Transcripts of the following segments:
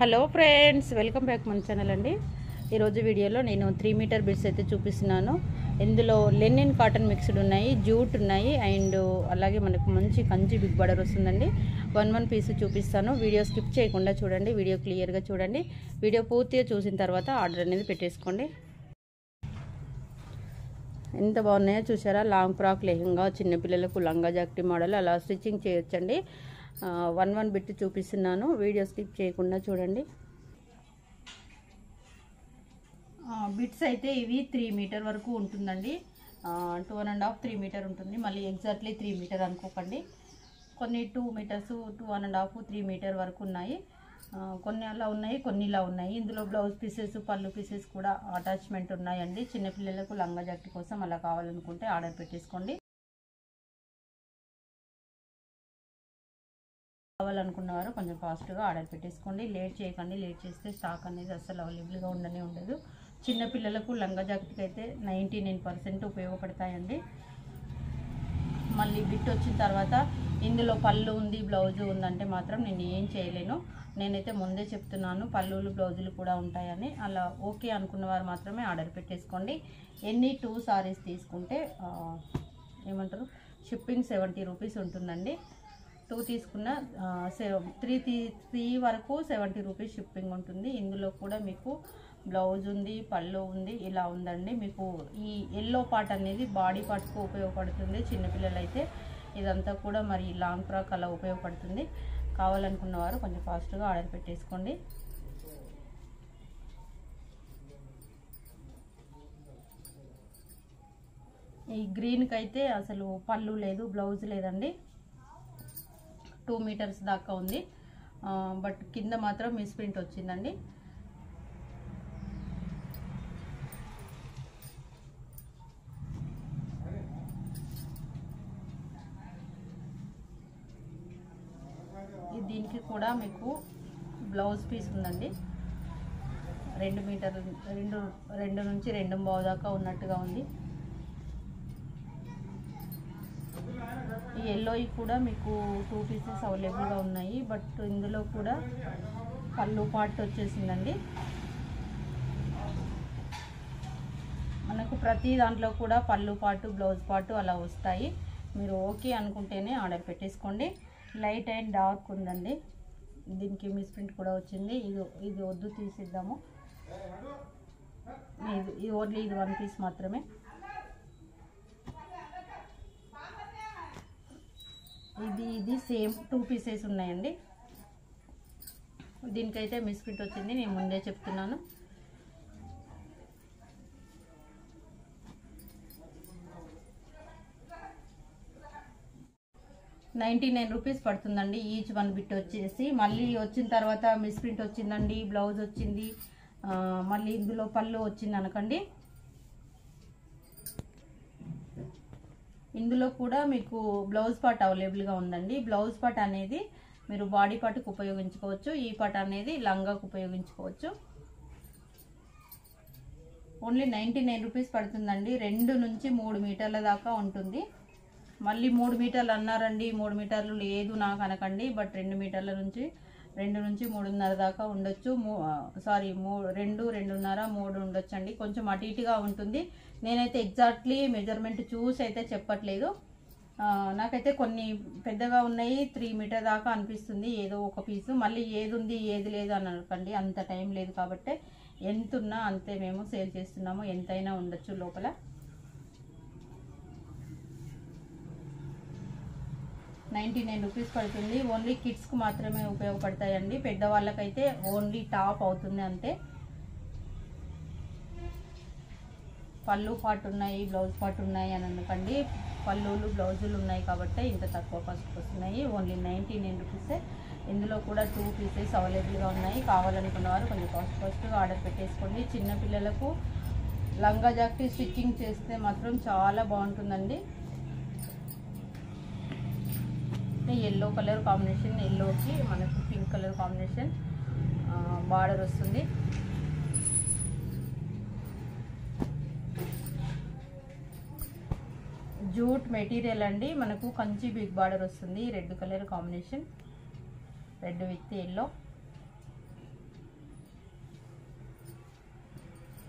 Hello friends welcome back మన channel అండి ఈరోజు వీడియోలో నేను త్రీ మీటర్ బిడ్స్ అయితే చూపిస్తున్నాను ఇందులో లెనిన్ కాటన్ మిక్స్డ్ ఉన్నాయి జూట్ ఉన్నాయి అండ్ అలాగే మనకు మంచి కంచి బిగ్ బార్డర్ వస్తుందండి వన్ వన్ పీస్ చూపిస్తాను వీడియో స్కిప్ చేయకుండా చూడండి వీడియో క్లియర్గా చూడండి వీడియో పూర్తిగా చూసిన తర్వాత ఆర్డర్ అనేది పెట్టేసుకోండి ఎంత బాగున్నాయో చూసారా లాంగ్ ఫ్రాక్ లెహంగా చిన్నపిల్లలకు లంగా జాకెట్ మోడల్ అలా స్టిచ్చింగ్ చేయొచ్చండి వన్ వన్ బిట్ చూపిస్తున్నాను వీడియో స్కిప్ చేయకుండా చూడండి బిట్స్ అయితే ఇవి త్రీ మీటర్ వరకు ఉంటుందండి two and half three metre ఉంటుంది మళ్ళీ ఎగ్జాక్ట్లీ త్రీ మీటర్ అనుకోకండి కొన్ని two metres two and half three metre వరకు ఉన్నాయి కొన్ని అలా ఉన్నాయి కొన్ని ఇలా ఉన్నాయి ఇందులో బ్లౌజ్ పీసెస్ పళ్ళు పీసెస్ కూడా అటాచ్మెంట్ ఉన్నాయండి చిన్నపిల్లలకు లంగా జాకెట్ కోసం అలా కావాలనుకుంటే ఆర్డర్ పెట్టేసుకోండి కావాలనుకున్నవారు కొంచెం ఫాస్ట్గా ఆర్డర్ పెట్టేసుకోండి లేట్ చేయకండి లేట్ చేస్తే స్టాక్ అనేది అస్సలు అవైలబుల్గా ఉండనే ఉండదు చిన్నపిల్లలకు లంగా జాకెట్కి అయితే నైంటీ నైన్ పర్సెంట్ ఉపయోగపడతాయండి మళ్ళీ బిట్ వచ్చిన తర్వాత ఇందులో పళ్ళు ఉంది బ్లౌజ్ ఉందంటే మాత్రం నేను ఏం చేయలేను నేనైతే ముందే చెప్తున్నాను పళ్ళులు బ్లౌజులు కూడా ఉంటాయని అలా ఓకే అనుకున్న వారు మాత్రమే ఆర్డర్ పెట్టేసుకోండి ఎన్ని టూ సారీస్ తీసుకుంటే ఏమంటారు షిప్పింగ్ సెవెంటీ రూపీస్ ఉంటుందండి టూ తీసుకున్న త్రీ త్రీ వరకు సెవెంటీ రూపీస్ షిప్పింగ్ ఉంటుంది ఇందులో కూడా మీకు బ్లౌజ్ ఉంది పళ్ళు ఉంది ఇలా ఉందండి మీకు ఈ ఎల్లో పార్ట్ అనేది బాడీ పార్ట్కు ఉపయోగపడుతుంది చిన్నపిల్లలు అయితే ఇదంతా కూడా మరి లాంగ్ ఫ్రాక్ అలా ఉపయోగపడుతుంది కావాలనుకున్న వారు కొంచెం ఫాస్ట్గా ఆర్డర్ పెట్టేసుకోండి ఈ గ్రీన్కి అయితే అసలు పళ్ళు లేదు బ్లౌజ్ లేదండి టూ మీటర్స్ దాకా ఉంది బట్ కింద మాత్రం మిస్ ప్రింట్ వచ్చిందండి దీనికి కూడా మీకు బ్లౌజ్ పీస్ ఉందండి రెండు మీటర్ రెండు రెండు నుంచి రెండు బావు దాకా ఉన్నట్టుగా ఉంది ఈ ఎల్లోయి కూడా మీకు టూ పీసెస్ అవైలబుల్గా ఉన్నాయి బట్ ఇందులో కూడా పళ్ళు పార్ట్ వచ్చేసిందండి మనకు ప్రతి దాంట్లో కూడా పళ్ళు పాటు బ్లౌజ్ పాటు అలా వస్తాయి మీరు ఓకే అనుకుంటేనే ఆర్డర్ పెట్టేసుకోండి లైట్ అండ్ డార్క్ ఉందండి దీనికి మిస్ ప్రింట్ కూడా వచ్చింది ఇది ఇది వద్దు తీసిద్దాము ఇది ఇది ఓన్లీ ఇది వన్ పీస్ మాత్రమే ఇది ఇది సేమ్ టూ పీసెస్ ఉన్నాయండి దీనికైతే మిస్ ప్రింట్ వచ్చింది నేను ముందే చెప్తున్నాను నైంటీ నైన్ రూపీస్ పడుతుందండి ఈచ్ వన్ బిట్ వచ్చేసి మళ్ళీ వచ్చిన తర్వాత మిస్ ప్రింట్ వచ్చిందండి బ్లౌజ్ వచ్చింది మళ్ళీ ఇందులో పళ్ళు వచ్చింది అనకండి ఇందులో కూడా మీకు బ్లౌజ్ పార్ట్ అవైలబుల్గా ఉందండి బ్లౌజ్ పార్ట్ అనేది మీరు బాడీ పార్ట్కి ఉపయోగించుకోవచ్చు ఈ పార్ట్ అనేది లంగాకు ఉపయోగించుకోవచ్చు ఓన్లీ నైంటీ నైన్ రూపీస్ పడుతుందండి రెండు నుంచి మూడు మీటర్ల దాకా ఉంటుంది మళ్ళీ మూడు మీటర్లు అన్నారండి మూడు మీటర్లు లేదు నాకు అనకండి బట్ రెండు మీటర్ల నుంచి రెండు నుంచి మూడున్నర దాకా ఉండొచ్చు సారీ మూ రెండు రెండున్నర మూడు ఉండొచ్చు అండి కొంచెం అటు ఇటుగా ఉంటుంది నేనైతే ఎగ్జాక్ట్లీ మెజర్మెంట్ చూసి అయితే చెప్పట్లేదు నాకైతే కొన్ని పెద్దగా ఉన్నాయి త్రీ మీటర్ దాకా అనిపిస్తుంది ఏదో ఒక పీసు మళ్ళీ ఏది ఉంది ఏది లేదు అని అనకండి అంత టైం లేదు కాబట్టి ఎంత ఉన్నా అంతే మేము సేల్ చేస్తున్నాము ఎంతైనా ఉండొచ్చు లోపల నైంటీ నైన్ రూపీస్ పడుతుంది ఓన్లీ కిడ్స్కి మాత్రమే ఉపయోగపడతాయండి పెద్దవాళ్ళకైతే ఓన్లీ టాప్ అవుతుంది అంతే పళ్ళు పాటు ఉన్నాయి బ్లౌజ్ పాటు ఉన్నాయి అని అనకండి పళ్ళులు బ్లౌజులు ఉన్నాయి కాబట్టి ఇంత తక్కువ కాస్ట్ వస్తున్నాయి ఓన్లీ నైంటీ నైన్ రూపీసే ఇందులో కూడా టూ పీసెస్ అవైలబుల్గా ఉన్నాయి కావాలనుకున్న వారు కొంచెం కాస్ట్ ఫస్ట్గా ఆర్డర్ పెట్టేసుకోండి చిన్నపిల్లలకు లంగా జాకెట్ స్టిచ్చింగ్ చేస్తే మాత్రం చాలా బాగుంటుందండి ఎల్లో కలర్ కాంబినేషన్ ఎల్లోకి మనకు పింక్ కలర్ కాంబినేషన్ బార్డర్ వస్తుంది జూట్ మెటీరియల్ అండి మనకు కంచి బిగ్ బార్డర్ వస్తుంది red colour combination red with yellow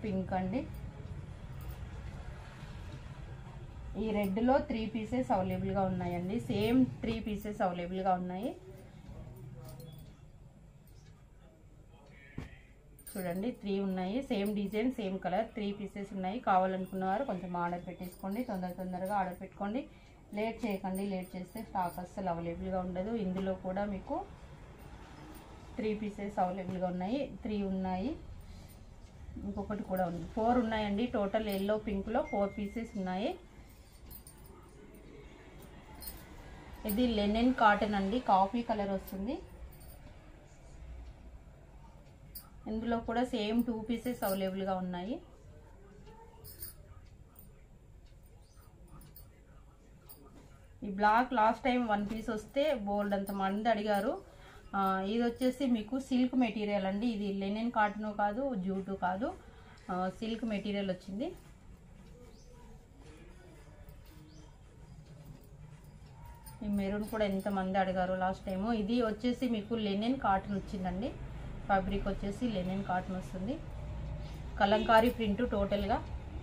pink అండి ఈ రెడ్లో త్రీ పీసెస్ అవైలబుల్గా ఉన్నాయండి సేమ్ త్రీ పీసెస్ అవైలబుల్గా ఉన్నాయి చూడండి త్రీ ఉన్నాయి same design same colour three pieces ఉన్నాయి కావాలనుకున్నవారు కొంచెం ఆర్డర్ పెట్టేసుకోండి తొందర తొందరగా ఆర్డర్ పెట్టుకోండి లేట్ చేయకండి లేట్ చేస్తే స్టాక్ అస్సలు అవైలబుల్గా ఉండదు ఇందులో కూడా మీకు త్రీ పీసెస్ అవైలబుల్గా ఉన్నాయి త్రీ ఉన్నాయి ఇంకొకటి కూడా ఉంది ఫోర్ ఉన్నాయండి టోటల్ ఎల్లో పింక్లో ఫోర్ పీసెస్ ఉన్నాయి ఇది లెనిన్ కాటన్ అండి కాఫీ కలర్ వస్తుంది ఇందులో కూడా సేమ్ టూ పీసెస్ అవైలబుల్గా ఉన్నాయి ఈ black last time one piece వస్తే బోల్డ్ అంత మంది అడిగారు ఆ, ఇది వచ్చేసి మీకు సిల్క్ మెటీరియల్ అండి ఇది లెనిన్ కాటన్ కాదు జూటు కాదు ఆ, సిల్క్ మెటీరియల్ వచ్చింది ఈ మెరూన్ కూడా ఎంతమంది అడిగారు లాస్ట్ టైము ఇది వచ్చేసి మీకు లెనిన్ కాటన్ వచ్చిందండి ఫ్యాబ్రిక్ వచ్చేసి లెనిన్ కాటన్ వస్తుంది కలంకారీ ప్రింట్ టోటల్గా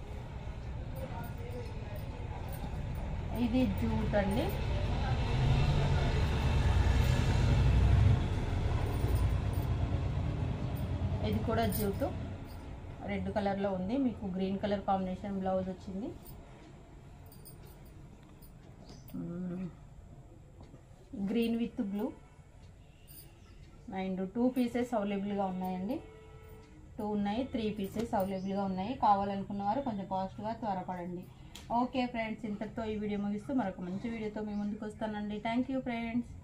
ఇది జూట్ అండి ఇది కూడా జూటు రెడ్ కలర్లో ఉంది మీకు గ్రీన్ కలర్ కాంబినేషన్ బ్లౌజ్ వచ్చింది మ్మ్. Green with blue and two pieces అవైలబుల్గా ఉన్నాయండి టూ ఉన్నాయి త్రీ పీసెస్ అవైలబుల్గా ఉన్నాయి కావాలనుకున్న వారు కొంచెం ఫాస్ట్గా త్వరపడండి ఓకే ఫ్రెండ్స్ ఇంతటితో ఈ వీడియో ముగిస్తూ మరొక మంచి వీడియోతో మీ ముందుకు వస్తానండి థ్యాంక్ యూ ఫ్రెండ్స్